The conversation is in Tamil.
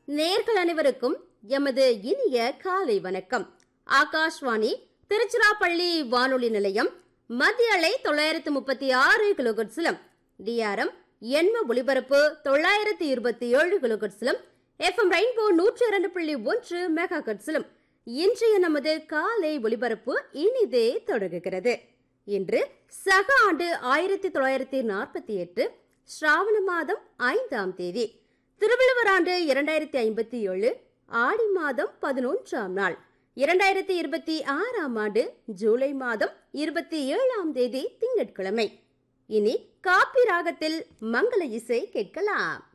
நேர்கள் அனைவருக்கும் எமது இனிய காலை வணக்கம் ஆகாஷ்வாணி திருச்சிராப்பள்ளி வானொலி நிலையம் மத்திய அலை தொள்ளாயிரத்து முப்பத்தி ஆறு கிலோகட்ஸிலும் டிஆர்எம் எண்ம ஒலிபரப்பு தொள்ளாயிரத்து இருபத்தி ஏழு கிலோகட்ஸிலும் எஃப்எம் ரெயின்போ நூற்றி இரண்டு புள்ளி ஒன்று மெகா கட்ஸிலும் இன்றைய நமது காலை ஒலிபரப்பு இனிதே தொடங்குகிறது இன்று சக ஆண்டு ஆயிரத்தி தொள்ளாயிரத்தி நாற்பத்தி எட்டு ஸ்ராவண மாதம் ஐந்தாம் தேதி திருவள்ளுவர் ஆண்டு இரண்டாயிரத்தி ஐம்பத்தி ஏழு ஆடி மாதம் பதினொன்றாம் நாள் இரண்டாயிரத்தி இருபத்தி ஆறாம் ஆண்டு ஜூலை மாதம் இருபத்தி ஏழாம் தேதி திங்கட்கிழமை இனி காப்பி ராகத்தில் மங்கள இசை கேட்கலாம்